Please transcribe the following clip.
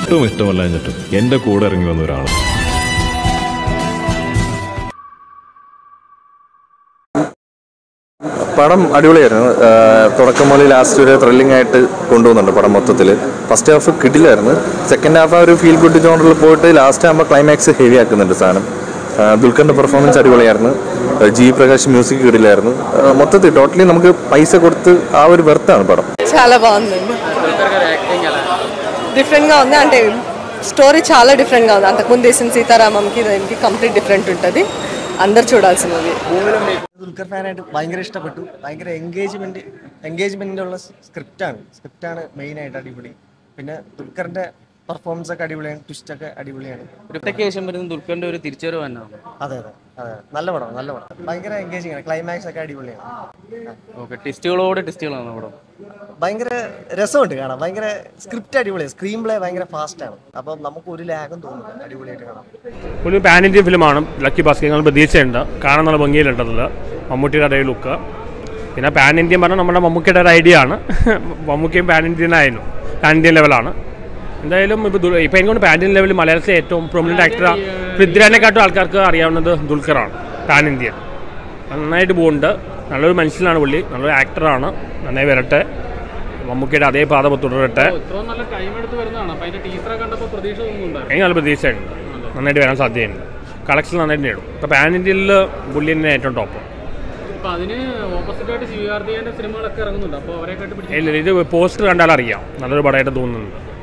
ഒട്ടും ഇഷ്ടമല്ലാഞ്ഞിട്ടും എൻ്റെ കൂടെ ഇറങ്ങി വന്ന ഒരാൾ പടം അടിപൊളിയായിരുന്നു ആഹ് തുടക്കം മുതൽ ലാസ്റ്റ് വരെ ത്രില്ലിംഗ് ആയിട്ട് കൊണ്ടുപോകുന്നുണ്ട് പടം മൊത്തത്തിൽ ഫസ്റ്റ് ഹാഫ് കിടിലായിരുന്നു സെക്കൻഡ് ഹാഫ് ആ ഒരു ഫീൽ ഗുഡ് ജോണറിൽ പോയിട്ട് ലാസ്റ്റ് ആകുമ്പോൾ ക്ലൈമാക്സ് ഹെവി ആക്കുന്നുണ്ട് സാധനം ആഹ് ദുൽഖറിന്റെ പെർഫോമൻസ് അടിപൊളിയായിരുന്നു ആഹ് ജി പ്രകാശ് മ്യൂസിക് കിടിലായിരുന്നു ആഹ് മൊത്തത്തിൽ ടോട്ടലി നമുക്ക് പൈസ കൊടുത്ത് ആ ഒരു വെർത്താണ് പടം చాలా బాగుందండి డిఫరెంట్గా ఉంది అంటే స్టోరీ చాలా డిఫరెంట్గా ఉంది అంతకుముందు వేసిన సీతారామంకి దానికి కంప్లీట్ డిఫరెంట్ ఉంటుంది అందరు చూడాల్సిన మూవీ ദുൽഖർ ഫാനായിട്ട് ഭയങ്കര ഇഷ്ടപ്പെട്ടു ഭയങ്കര എൻഗേജ്മെന്റ് എൻഗേജ്മെന്റിലുള്ള സ്ക്രിപ്റ്റാണ് സ്ക്രിപ്റ്റാണ് മെയിൻ ആയിട്ട് അടിപൊളി പിന്നെ ദുൽഖറിന്റെ പെർഫോമൻസ് ഒക്കെ അടിപൊളിയാണ് ട്വിസ്റ്റ് ഒക്കെ അടിപൊളിയാണ് ഇവിടത്തേക്ക് ശേഷം വരുന്ന ദുൽഖറിന്റെ ഒരു തിരിച്ചുവരവ് തന്നെയാണ് അതെ അതെ അതെ നല്ല പടം നല്ല പടം ഭയങ്കര എൻഗേജിങ് ആണ് ക്ലൈമാക്സ് ഒക്കെ അടിപൊളിയാണ് ഓക്കെ ടെസ്റ്റുകളോട് ടെസ്റ്റുകളാണ് ഇവിടെ ഭയങ്കര രസമുണ്ട് കാണാൻ ഭയങ്കര സ്ക്രിപ്റ്റ് അടിപൊളിയാണ് സ്ക്രീൻ പ്ലേ ഭയങ്കര ഫാസ്റ്റ് ആണ് അപ്പം നമുക്ക് ഒരു ലാഗും തോന്നുന്നില്ല അടിപൊളിയായിട്ട് കാണാം ഒരു പാൻ ഇന്ത്യൻ ഫിലിമാണ് ലക്കി ഭാസ്കർ ഞങ്ങൾ പ്രതീക്ഷയുണ്ട് കാണാൻ നല്ല ഭംഗിയിലുണ്ടത് മമ്മൂട്ടിയുടെ അതേ ലുക്ക് പിന്നെ പാൻ ഇന്ത്യൻ പറഞ്ഞാൽ നമ്മുടെ മമ്മൂക്കിയുടെ ഒരു ഐഡിയ ആണ് മമ്മൂക്കയും പാൻ ഇന്ത്യൻ ആയിരുന്നു പാൻ ഇന്ത്യൻ ലെവലാണ് എന്തായാലും ഇപ്പോൾ ദുൽ ഇപ്പോൾ എനിക്കൊണ്ട് പാൻ ഇന്ത്യൻ ലെവലിൽ മലയാളത്തിലെ ഏറ്റവും പ്രൊമിനൻ്റ് ആക്ടർ പൃഥ്വിരാജിനെക്കാട്ടും ആൾക്കാർക്ക് അറിയാവുന്നത് ദുൽഖറാണ് പാൻ ഇന്ത്യൻ നന്നായിട്ട് പോകുന്നുണ്ട് നല്ലൊരു മനുഷ്യനാണ് പുള്ളി നല്ലൊരു ആക്ടറാണ് നന്നായി വരട്ടെ മമ്മൂക്കിയുടെ അതേ പാത തുടരട്ടെ ഇത്രയും നല്ല ടൈം എടുത്ത് വരുന്നതാണ് അപ്പൊ അതിന്റെ ടീച്ചറെ കണ്ടപ്പോൾ പ്രതീക്ഷ തോന്നുന്നുണ്ടായിരുന്നു എനിക്ക് നല്ല പ്രതീക്ഷയുണ്ട് നന്നായിട്ട് വരാൻ സാധ്യതയുണ്ട് കളക്ഷൻ നന്നായിട്ട് നേടും ഇപ്പോൾ പാൻ ഇന്ത്യയിൽ പുള്ളി തന്നെ ഏറ്റവും ടോപ്പ് അപ്പൊ അതിന് ഓപ്പോസിറ്റ് ആയിട്ട് ശിവാർദ്ദിയുടെ സിനിമകളൊക്കെ ഇറങ്ങുന്നുണ്ട് അപ്പോൾ അവരെ കണ്ട് ഇല്ല ഇത് പോസ്റ്റർ കണ്ടാൽ അറിയാം നല്ലൊരു പടമായിട്ട് തോന്നുന്നുണ്ട്